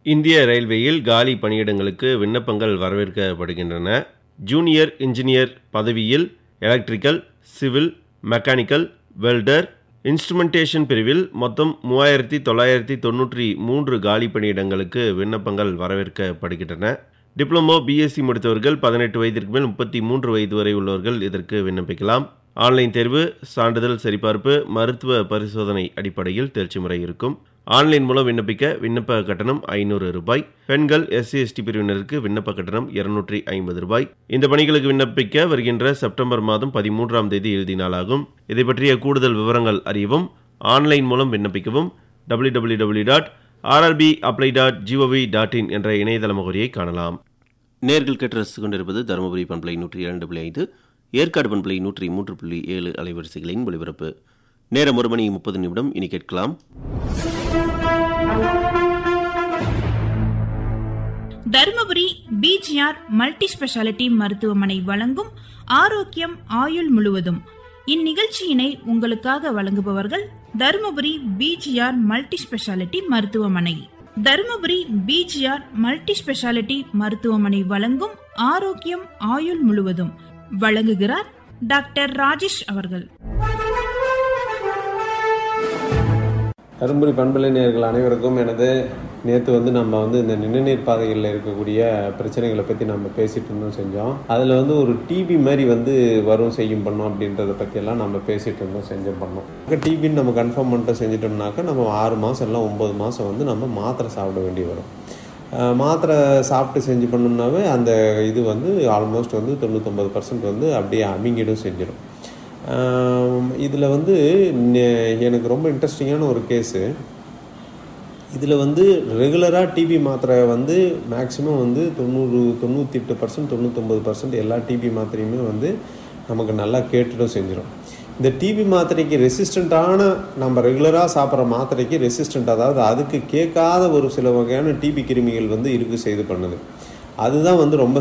இந்திய ரயில்வேயில் காலி பணியிடங்களுக்கு விண்ணப்பங்கள் வரவேற்கப்படுகின்றன ஜூனியர் இன்ஜினியர் பதவியில் electrical civil mechanical welder instrumentation பிரிவில் மொத்தம் மூவாயிரத்தி தொள்ளாயிரத்தி தொண்ணூற்றி மூன்று காலி பணியிடங்களுக்கு விண்ணப்பங்கள் வரவேற்கப்படுகின்றன டிப்ளமோ பிஎஸ்சி முடித்தவர்கள் பதினெட்டு வயதிற்கு மேல் முப்பத்தி மூன்று வயது வரை உள்ளவர்கள் இதற்கு விண்ணப்பிக்கலாம் ஆன்லைன் தேர்வு சான்றிதழ் சரிபார்ப்பு மருத்துவ பரிசோதனை அடிப்படையில் தேர்ச்சி முறை இருக்கும் ஆன்லைன் மூலம் விண்ணப்பிக்க விண்ணப்ப கட்டணம் ஐநூறு ரூபாய் பெண்கள் எஸ்சி எஸ்டி பிரிவினருக்கு விண்ணப்ப கட்டணம் இருநூற்றி ஐம்பது ரூபாய் இந்த பணிகளுக்கு விண்ணப்பிக்க வருகின்ற செப்டம்பர் மாதம் பதிமூன்றாம் தேதி இறுதி நாளாகும் இதை பற்றிய கூடுதல் விவரங்கள் அறியவும் ஆன்லைன் மூலம் விண்ணப்பிக்கவும் W W W dot RRB apply dot GOV dot in என்ற இணையதள முகவரியை காணலாம் நேர்கள் கேட்டு ரசித்துக் கொண்டிருப்பது தருமபுரி பண்பலை நூற்றி இரண்டு புள்ளி ஐந்து ஏற்காடு பண்பலை நூற்றி மூன்று புள்ளி ஏழு அலைவரிசைகளின் ஒளிபரப்பு நேரம் ஒரு மணி முப்பது நிமிடம் இனி கேட்கலாம் தருமபுரி பிஜிஆர் மல்டி ஸ்பெஷாலிட்டி மருத்துவமனை வழங்கும் ஆரோக்கியம் ஆயுள் முழுவதும் இந்நிகழ்ச்சியினை உங்களுக்காக வழங்குபவர்கள் தருமபுரி பிஜிஆர் மல்டி ஸ்பெஷாலிட்டி மருத்துவமனை தருமபுரி பிஜிஆர் மல்டி ஸ்பெஷாலிட்டி மருத்துவமனை வழங்கும் ஆரோக்கியம் ஆயுள் முழுவதும் வழங்குகிறார் டாக்டர் ராஜேஷ் அவர்கள் தருமபுரி பண்பலை நேயர்கள் அனைவருக்கும் எனது நேற்று வந்து நம்ம வந்து இந்த நிணநீர் பாதைகளில் இருக்கக்கூடிய பிரச்சனைகளை பற்றி நம்ம பேசிட்டு இருந்தோம் செஞ்சோம் அதில் வந்து ஒரு டிபி மாதிரி வந்து வரும் செய்யும் பண்ணோம் அப்படின்றத பற்றியெல்லாம் நம்ம பேசிட்டு இருந்தோம் செஞ்சோம் பண்ணோம் டிபின்னு நம்ம கன்ஃபார்ம் பண்ணிட்டு செஞ்சிட்டோம்னாக்கா நம்ம ஆறு மாதம் இல்லை ஒம்பது மாதம் வந்து நம்ம மாத்திரை சாப்பிட வேண்டி வரும் அஹ் மாத்திரை சாப்பிட்டு செஞ்சு பண்ணோம்னாவே அந்த இது வந்து ஆல்மோஸ்ட் வந்து தொண்ணூத்தொம்பது பர்சன்ட் வந்து அப்படியே அமிங்கிடும் செஞ்சிடும் இதில் வந்து நெ- எனக்கு ரொம்ப இன்ட்ரெஸ்டிங்கான ஒரு கேஸு இதில் வந்து ரெகுலராக டிபி மாத்திரை வந்து மேக்ஸிமம் வந்து தொண்ணூறு தொண்ணூற்றி எட்டு பர்சன்ட் தொண்ணூத்தொம்பது பர்சன்ட் எல்லா டிபி மாத்திரையுமே வந்து நமக்கு நல்லா கேட்டுடும் செஞ்சிடும் இந்த டிபி மாத்திரைக்கு ரெசிஸ்டண்ட்டான நம்ம ரெகுலராக சாப்பிட்ற மாத்திரைக்கு ரெசிஸ்டண்ட் அதாவது அதுக்கு கேட்காத ஒரு சில வகையான டிபி கிருமிகள் வந்து இருக்கு செய்து பண்ணுது அதுதான் வந்து ரொம்ப